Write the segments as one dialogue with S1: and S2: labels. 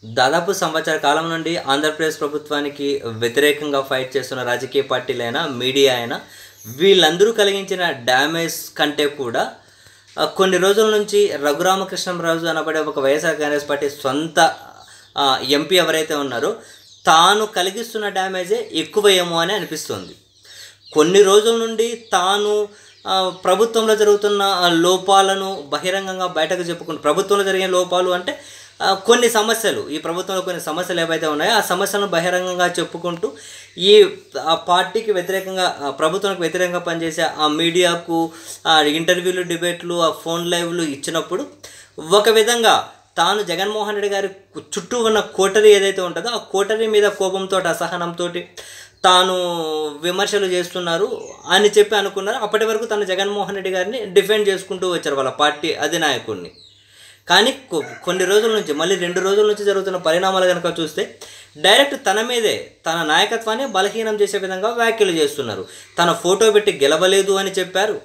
S1: దాదాపు సంవత్సర కాలం నుండి ఆంధ్రప్రదేశ్ ప్రభుత్వానికి వ్యతిరేకంగా ఫైట్ చేస్తున్న రాజకీయ పార్టీలైనా మీడియా అయినా వీళ్ళందరూ కలిగించిన డ్యామేజ్ కంటే కూడా ఆ, కొన్ని రోజుల నుంచి రఘురామకృష్ణరాజు అనబడే ఒక వైఎస్ఆర్ కాంగ్రెస్ పార్టీ సొంత ఆ, ఎంపీ ఎవరైతే ఉన్నారో తాను కలిగిస్తున్న డ్యామేజే ఎక్కువ ఏమో అని అనిపిస్తుంది కొన్ని రోజుల నుండి తాను ఆ, ప్రభుత్వంలో జరుగుతున్న ఆ, లోపాలను బహిరంగంగా బయటకు చెప్పుకుంటూ ప్రభుత్వంలో జరిగే లోపాలు అంటే ఆ, కొన్ని సమస్యలు ఈ ప్రభుత్వంలో కొన్ని సమస్యలు ఏవైతే ఉన్నాయో ఆ సమస్యలను బహిరంగంగా చెప్పుకుంటూ ఈ ఆ పార్టీకి వ్యతిరేకంగా ఆ ప్రభుత్వానికి వ్యతిరేకంగా పనిచేసే ఆ మీడియాకు ఆ ఇంటర్వ్యూలు డిబేట్లు ఆ ఫోన్ లైవ్లు ఇచ్చినప్పుడు ఒక విధంగా తాను జగన్మోహన్ రెడ్డి గారి చుట్టూ ఉన్న కోటరీ ఏదైతే ఉంటుందో ఆ కోటరీ మీద కోపంతో అసహనంతో తాను విమర్శలు చేస్తున్నారు అని చెప్పి అనుకున్నారు అప్పటి వరకు తను జగన్మోహన్ రెడ్డి గారిని డిఫెండ్ చేసుకుంటూ వచ్చారు వాళ్ళ పార్టీ అధినాయకుడిని కానీ కొ- కొన్ని రోజుల నుంచి మళ్ళీ రెండు రోజుల నుంచి జరుగుతున్న పరిణామాలు కనుక చూస్తే డైరెక్ట్ తన మీదే తన నాయకత్వాన్ని బలహీనం చేసే విధంగా వ్యాఖ్యలు చేస్తున్నారు తన ఫోటో పెట్టి గెలవలేదు అని చెప్పారు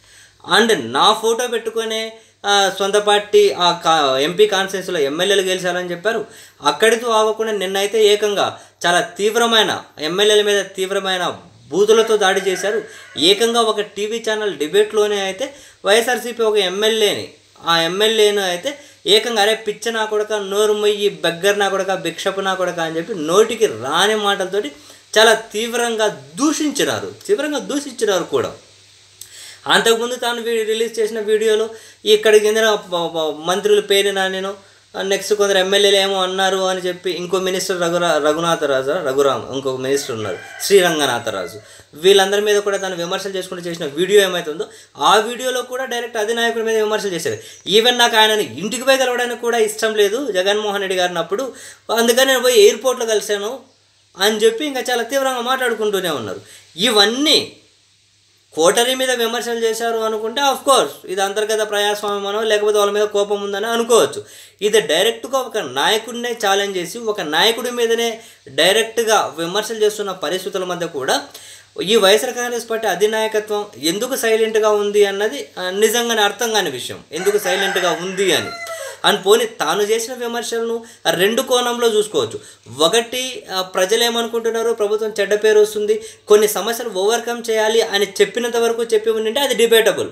S1: అండ్ నా ఫోటో పెట్టుకునే ఆ, సొంత పార్టీ ఆ కా ఎంపీ కాన్స్టిట్యూన్సీలో ఎమ్మెల్యేలు గెలిచారని చెప్పారు అక్కడితో ఆగకుండా నిన్నైతే ఏకంగా చాలా తీవ్రమైన ఎమ్మెల్యేల మీద తీవ్రమైన బూతులతో దాడి చేశారు ఏకంగా ఒక టీవీ ఛానల్ డిబేట్లోనే అయితే వైఎస్ఆర్సీపీ ఒక ఎమ్మెల్యేని ఆ ఎమ్మెల్యేను అయితే ఏకంగా అరే పిచ్చ నా కొడక నోరు మొయ్యి బెగ్గర్ నా కొడక భిక్షపు నా కొడక అని చెప్పి నోటికి రాని మాటలతోటి చాలా తీవ్రంగా దూషించినారు తీవ్రంగా దూషించినారు కూడా అంతకుముందు తాను వీ- రిలీజ్ చేసిన వీడియోలో ఇక్కడికి చెందిన ప- ప- మంత్రుల పేరు నేను నెక్స్ట్ కొందరు ఎమ్మెల్యేలు ఏమో అన్నారు అని చెప్పి ఇంకో మినిస్టర్ రఘురా రఘునాథరాజు రఘురామ్ ఇంకొక మినిస్టర్ ఉన్నారు శ్రీరంగనాథరాజు వీళ్ళందరి మీద కూడా తను విమర్శలు చేసుకుంటూ చేసిన వీడియో ఏమైతుందో ఆ వీడియోలో కూడా డైరెక్ట్ అధినాయకుడి మీద విమర్శలు చేశారు ఈవెన్ నాకు ఆయనని ఇంటికి పోయి కలవడానికి కూడా ఇష్టం లేదు జగన్మోహన్ రెడ్డి గారిని అప్పుడు అందుకని నేను పోయి ఎయిర్పోర్ట్లో కలిశాను అని చెప్పి ఇంకా చాలా తీవ్రంగా మాట్లాడుకుంటూనే ఉన్నారు ఇవన్నీ కోటరీ మీద విమర్శలు చేశారు అనుకుంటే ఆఫ్ కోర్స్ ఇది అంతర్గత ప్రజాస్వామ్యమనో లేకపోతే వాళ్ళ మీద కోపం ఉందని అనుకోవచ్చు ఇది డైరెక్ట్గా ఒక నాయకుడినే ఛాలెంజ్ చేసి ఒక నాయకుడి మీదనే డైరెక్ట్గా విమర్శలు చేస్తున్న పరిస్థితుల మధ్య కూడా ఈ వైఎస్ఆర్ కాంగ్రెస్ పార్టీ అధినాయకత్వం ఎందుకు సైలెంట్గా ఉంది అన్నది ఆ, నిజంగానే అర్థం కాని విషయం ఎందుకు సైలెంట్గా ఉంది అని అని పోని తాను చేసిన విమర్శలను రెండు కోణంలో చూసుకోవచ్చు ఒకటి ఆ, ప్రజలు ఏమనుకుంటున్నారు ప్రభుత్వం చెడ్డ పేరు వస్తుంది కొన్ని సమస్యలు ఓవర్కమ్ చేయాలి అని చెప్పినంత వరకు చెప్పి ఉండింటే అది డిబేటబుల్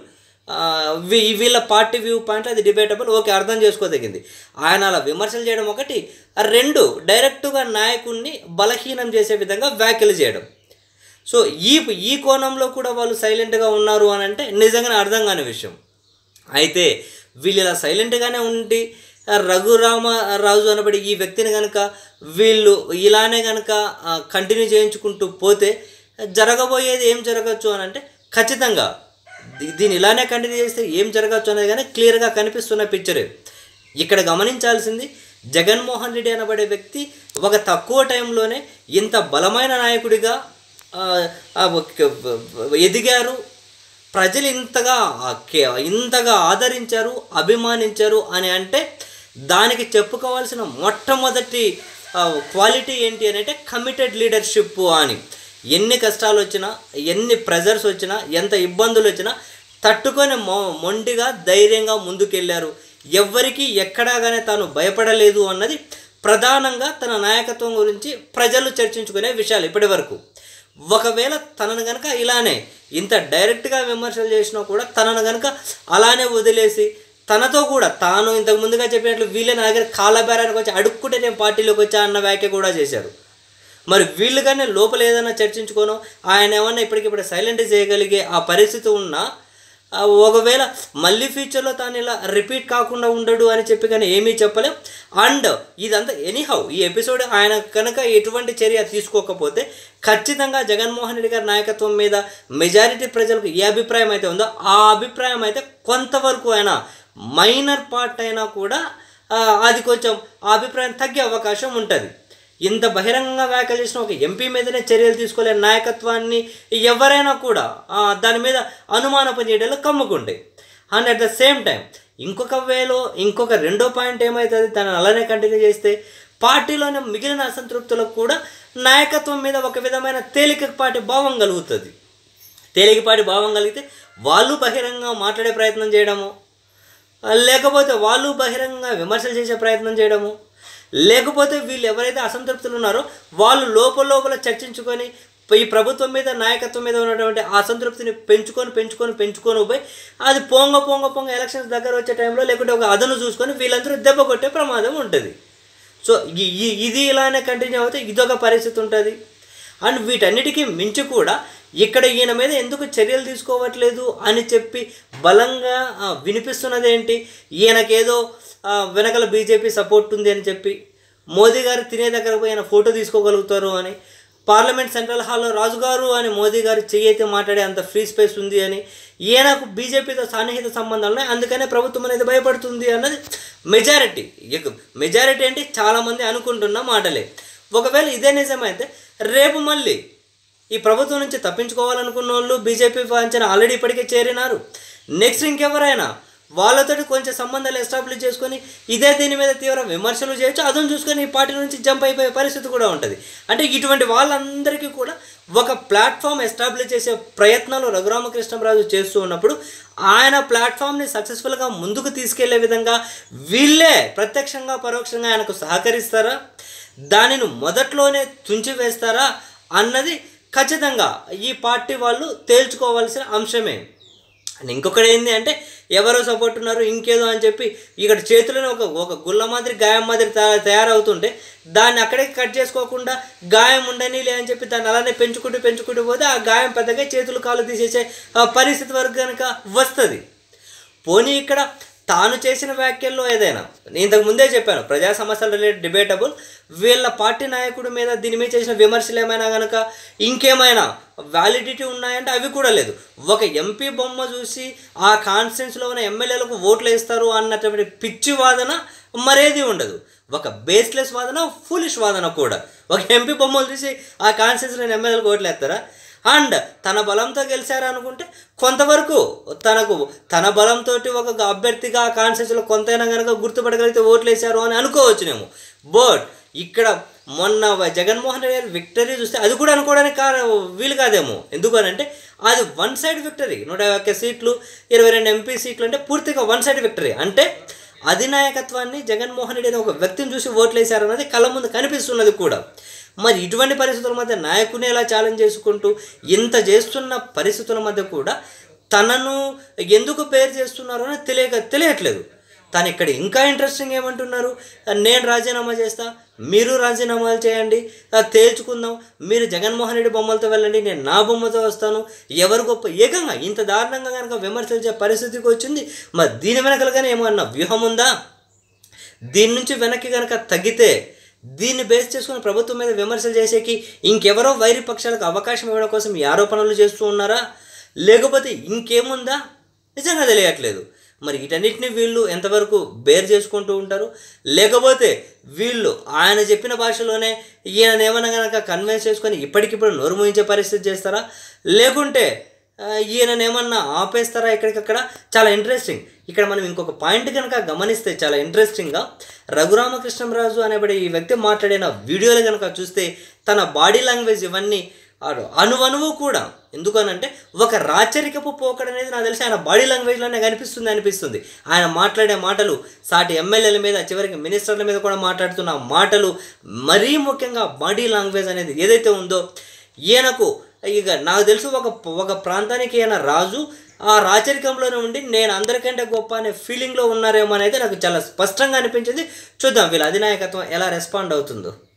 S1: వీళ్ళ పార్టీ వ్యూ పాయింట్ అది డిబేటబుల్ ఓకే అర్థం చేసుకోదగింది ఆయన అలా విమర్శలు చేయడం ఒకటి ఆ రెండు డైరెక్ట్గా నాయకుడిని బలహీనం చేసే విధంగా వ్యాఖ్యలు చేయడం సో ఈ ఈ కోణంలో కూడా వాళ్ళు సైలెంట్గా ఉన్నారు అని అంటే నిజంగానే అర్థం కాని విషయం అయితే వీళ్ళు ఇలా సైలెంట్గానే ఉండి ఆ రఘురామరాజు అనబడి ఈ వ్యక్తిని కనుక వీళ్ళు ఇలానే కనుక కంటిన్యూ చేయించుకుంటూ పోతే జరగబోయేది ఏం జరగచ్చు అని అంటే ఖచ్చితంగా దీ- దీన్ని ఇలానే కంటిన్యూ చేస్తే ఏం జరగచ్చు అనేది కానీ క్లియర్గా కనిపిస్తున్న పిక్చరే ఇక్కడ గమనించాల్సింది జగన్మోహన్ రెడ్డి అనబడే వ్యక్తి ఒక తక్కువ టైంలోనే ఇంత బలమైన నాయకుడిగా ఆ, ఆ, ఒక- ఎదిగారు ప్రజలు ఇంతగా ఆ కే- ఇంతగా ఆదరించారు అభిమానించారు అని అంటే దానికి చెప్పుకోవాల్సిన మొట్టమొదటి ఆ, క్వాలిటీ ఏంటి అని అంటే కమిటెడ్ లీడర్షిప్ అని ఎన్ని కష్టాలు వచ్చినా ఎన్ని ప్రెజర్స్ వచ్చినా ఎంత ఇబ్బందులు వచ్చినా తట్టుకొని మొ మొండిగా ధైర్యంగా ముందుకెళ్ళారు ఎవ్వరికీ ఎక్కడా కానీ తాను భయపడలేదు అన్నది ప్రధానంగా తన నాయకత్వం గురించి ప్రజలు చర్చించుకునే విషయాలు ఇప్పటి వరకు ఒకవేళ తనను కనుక ఇలానే ఇంత డైరెక్ట్గా విమర్శలు చేసినా కూడా తనను కనుక అలానే వదిలేసి తనతో కూడా తాను ఇంతకు ముందుగా చెప్పినట్లు వీళ్ళే నా దగ్గర కాళ్ళబేరానికి వచ్చి అడుక్కుంటే నేను పార్టీలోకి వచ్చా అన్న వ్యాఖ్య కూడా చేశారు మరి వీళ్ళుగానే లోపల ఏదైనా చర్చించుకోనో ఆయన ఏమన్నా ఇప్పటికిప్పుడు సైలెంట్ చేయగలిగే ఆ పరిస్థితి ఉన్నా ఆ, ఒకవేళ మళ్ళీ ఫ్యూచర్లో తాను ఇలా రిపీట్ కాకుండా ఉండడు అని చెప్పి కానీ ఏమీ చెప్పలేం అండ్ ఇదంతా ఎనీహౌ ఈ ఎపిసోడ్ ఆయన కనుక ఎటువంటి చర్య తీసుకోకపోతే ఖచ్చితంగా జగన్మోహన్ రెడ్డి గారి నాయకత్వం మీద మెజారిటీ ప్రజలకు ఏ అభిప్రాయం అయితే ఉందో ఆ అభిప్రాయం అయితే కొంతవరకు అయినా మైనర్ పార్ట్ అయినా కూడా ఆ, అది కొంచెం ఆ అభిప్రాయం తగ్గే అవకాశం ఉంటుంది ఇంత బహిరంగంగా వ్యాఖ్యలు చేసిన ఒక ఎంపీ మీదనే చర్యలు తీసుకోలేని నాయకత్వాన్ని ఎవరైనా కూడా ఆ, దాని మీద అనుమానపు నీడలు కమ్ముకుంటాయి and at the same time ఇంకొక వేలో ఇంకొక రెండో పాయింట్ ఏమవుతుంది తను అలానే కంటిన్యూ చేస్తే పార్టీలోని మిగిలిన అసంతృప్తులకు కూడా నాయకత్వం మీద ఒక విధమైన తేలికపాటి భావం కలుగుతుంది తేలికపాటి భావం కలిగితే వాళ్ళు బహిరంగంగా మాట్లాడే ప్రయత్నం చేయడము లేకపోతే వాళ్ళు బహిరంగంగా విమర్శలు చేసే ప్రయత్నం చేయడము లేకపోతే వీళ్ళు ఎవరైతే అసంతృప్తులు ఉన్నారో వాళ్ళు లోపల లోపల చర్చించుకొని ఈ ప్రభుత్వం మీద నాయకత్వం మీద ఉన్నటువంటి అసంతృప్తిని పెంచుకొని పెంచుకొని పెంచుకొని పోయి అది పొంగ పొంగ పొంగ ఎలక్షన్స్ దగ్గర వచ్చే టైంలో లేకుంటే ఒక అదను చూసుకొని వీళ్ళందరూ దెబ్బ కొట్టే ప్రమాదం ఉంటుంది సో ఇ- ఇ- ఇది ఇలానే కంటిన్యూ అవుతే ఇదొక పరిస్థితి ఉంటుంది అండ్ వీటన్నిటికీ మించి కూడా ఇక్కడ ఈయన మీద ఎందుకు చర్యలు తీసుకోవట్లేదు అని చెప్పి బలంగా ఆ, వినిపిస్తున్నది ఏంటి ఈయనకేదో ఆ, వెనకల బీజేపీ సపోర్ట్ ఉంది అని చెప్పి మోదీ గారు తినే దగ్గర పోయి ఆయన ఫోటో తీసుకోగలుగుతారు అని పార్లమెంట్ సెంట్రల్ హాల్లో రాజుగారు అని మోదీ గారు చెయ్యి అయితే మాట్లాడే అంత ఫ్రీ స్పేస్ ఉంది అని ఈయనకు బీజేపీతో సన్నిహిత సంబంధాలు ఉన్నాయి అందుకనే ప్రభుత్వం అనేది భయపడుతుంది అన్నది మెజారిటీ మెజారిటీ అంటే చాలామంది అనుకుంటున్న మాటలే ఒకవేళ ఇదే నిజమైతే రేపు మళ్ళీ ఈ ప్రభుత్వం నుంచి తప్పించుకోవాలనుకున్న వాళ్ళు బీజేపీ వాంఛన ఆల్రెడీ ఇప్పటికే చేరినారు నెక్స్ట్ ఇంకెవరైనా వాళ్ళతోటి కొంచెం సంబంధాలు ఎస్టాబ్లిష్ చేసుకొని ఇదే దీని మీద తీవ్ర విమర్శలు చేయొచ్చు అదను చూసుకొని ఈ పార్టీ నుంచి జంప్ అయిపోయే పరిస్థితి కూడా ఉంటుంది అంటే ఇటువంటి వాళ్ళందరికీ కూడా ఒక ప్లాట్ఫామ్ ఎస్టాబ్లిష్ చేసే ప్రయత్నాలు రఘురామకృష్ణరాజు చేస్తూ ఉన్నప్పుడు ఆయన ప్లాట్ఫామ్ని సక్సెస్ఫుల్గా ముందుకు తీసుకెళ్లే విధంగా వీళ్ళే ప్రత్యక్షంగా పరోక్షంగా ఆయనకు సహకరిస్తారా దానిని మొదట్లోనే తుంచివేస్తారా అన్నది ఖచ్చితంగా ఈ పార్టీ వాళ్ళు తేల్చుకోవాల్సిన అంశమే అండ్ ఇంకొకటి ఏంది అంటే ఎవరో సపోర్ట్ ఉన్నారు ఇంకేదో అని చెప్పి ఇక్కడ చేతిలోనే ఒక ఒక గుళ్ళ మాదిరి గాయం మాదిరి తయా- తయారవుతుంటే దాన్ని అక్కడే కట్ చేసుకోకుండా గాయం ఉండనిలే అని చెప్పి దాన్ని అలానే పెంచుకుంటూ పెంచుకుంటూ పోతే ఆ గాయం పెద్దగా చేతులు కాళ్ళు తీసేసే ఆ పరిస్థితి వరకు కనుక వస్తుంది పోనీ ఇక్కడ తాను చేసిన వ్యాఖ్యల్లో ఏదైనా నేను ఇంతకు ముందే చెప్పాను ప్రజా సమస్యల రిలేటెడ్ డిబేటబుల్ వీళ్ళ పార్టీ నాయకుడి మీద దీని మీద చేసిన విమర్శలు ఏమైనా కనుక ఇంకేమైనా వ్యాలిడిటీ ఉన్నాయంటే అవి కూడా లేదు ఒక ఎంపీ బొమ్మ చూసి ఆ కాన్స్టిట్యున్సీలో ఉన్న ఎమ్మెల్యేలకు ఓట్లు వేస్తారు అన్నటువంటి పిచ్చి వాదన మరేది ఉండదు ఒక బేస్లెస్ వాదన ఫులిష్ వాదన కూడా ఒక ఎంపీ బొమ్మలు చూసి ఆ కాన్స్టిట్యున్సీలో ఎమ్మెల్యేలకు ఓట్లు వేస్తారా అండ్ తన బలంతో గెలిచారు అనుకుంటే కొంతవరకు తనకు తన బలంతో ఒక అభ్యర్థిగా ఆ కాన్స్టిట్యూన్సీలో కొంతైనా కనుక గుర్తుపడగలిగితే ఓట్లు వేశారు అని అనుకోవచ్చునేమో బట్ ఇక్కడ మొన్న వ- జగన్మోహన్ రెడ్డి గారి విక్టరీ చూస్తే అది కూడా అనుకోవడానికి కా వీలు కాదేమో ఎందుకనంటే అది వన్ సైడ్ విక్టరీ నూట ఒక్క సీట్లు ఇరవై రెండు ఎంపీ సీట్లు అంటే పూర్తిగా వన్ సైడ్ విక్టరీ అంటే అధినాయకత్వాన్ని జగన్మోహన్ రెడ్డి అనే ఒక వ్యక్తిని చూసి ఓట్లు వేశారన్నది కళ్ళ ముందు కనిపిస్తున్నది కూడా మరి ఇటువంటి పరిస్థితుల మధ్య నాయకుని ఎలా ఛాలెంజ్ చేసుకుంటూ ఇంత చేస్తున్న పరిస్థితుల మధ్య కూడా తనను ఎందుకు పేరు చేస్తున్నారో అని తెలియక తెలియట్లేదు తను ఇక్కడ ఇంకా ఇంట్రెస్టింగ్ ఏమంటున్నారు నేను రాజీనామా చేస్తా మీరు రాజీనామాలు చేయండి ఆ, తేల్చుకుందాం మీరు జగన్మోహన్ రెడ్డి బొమ్మలతో వెళ్ళండి నేను నా బొమ్మతో వస్తాను ఎవరు గొప్ప ఏకంగా ఇంత దారుణంగా కనుక విమర్శించే పరిస్థితికి వచ్చింది మరి దీని వెనకలుగానే ఏమన్నా వ్యూహం ఉందా దీని నుంచి వెనక్కి కనుక తగ్గితే దీన్ని బేస్ చేసుకుని ప్రభుత్వం మీద విమర్శలు చేసేకి ఇంకెవరో వైరి పక్షాలకు అవకాశం ఇవ్వడం కోసం ఈ ఆరోపణలు చేస్తూ ఉన్నారా లేకపోతే ఇంకేముందా నిజంగా తెలియట్లేదు మరి వీటన్నిటిని వీళ్ళు ఎంతవరకు బేర్ చేసుకుంటూ ఉంటారు లేకపోతే వీళ్ళు ఆయన చెప్పిన భాషలోనే ఈయన ఏమైనా కనుక కన్విన్స్ చేసుకొని ఇప్పటికిప్పుడు నోరు మూయించే పరిస్థితి చేస్తారా లేకుంటే ఆ, ఈయనను ఏమన్నా ఆపేస్తారా ఎక్కడికక్కడ చాలా ఇంట్రెస్టింగ్ ఇక్కడ మనం ఇంకొక పాయింట్ కనుక గమనిస్తే చాలా ఇంట్రెస్టింగ్గా రఘురామకృష్ణరాజు అనేబడి ఈ వ్యక్తి మాట్లాడిన వీడియోలు కనుక చూస్తే తన బాడీ లాంగ్వేజ్ ఇవన్నీ ఆడు అణువణువు కూడా ఎందుకనంటే ఒక రాచరికపు పోకడ అనేది నాకు తెలిసి ఆయన బాడీ లాంగ్వేజ్లోనే కనిపిస్తుంది అనిపిస్తుంది ఆయన మాట్లాడే మాటలు సాటి ఎమ్మెల్యేల మీద చివరికి మినిస్టర్ల మీద కూడా మాట్లాడుతున్న మాటలు మరీ ముఖ్యంగా బాడీ లాంగ్వేజ్ అనేది ఏదైతే ఉందో ఈయనకు ఇక నాకు తెలుసు ఒక ఒక ప్రాంతానికి ఈయన రాజు ఆ రాచరికంలోనే ఉండి నేను అందరికంటే గొప్ప అనే ఫీలింగ్లో ఉన్నారేమో అనేది నాకు చాలా స్పష్టంగా అనిపించింది చూద్దాం వీళ్ళ అధినాయకత్వం ఎలా రెస్పాండ్ అవుతుందో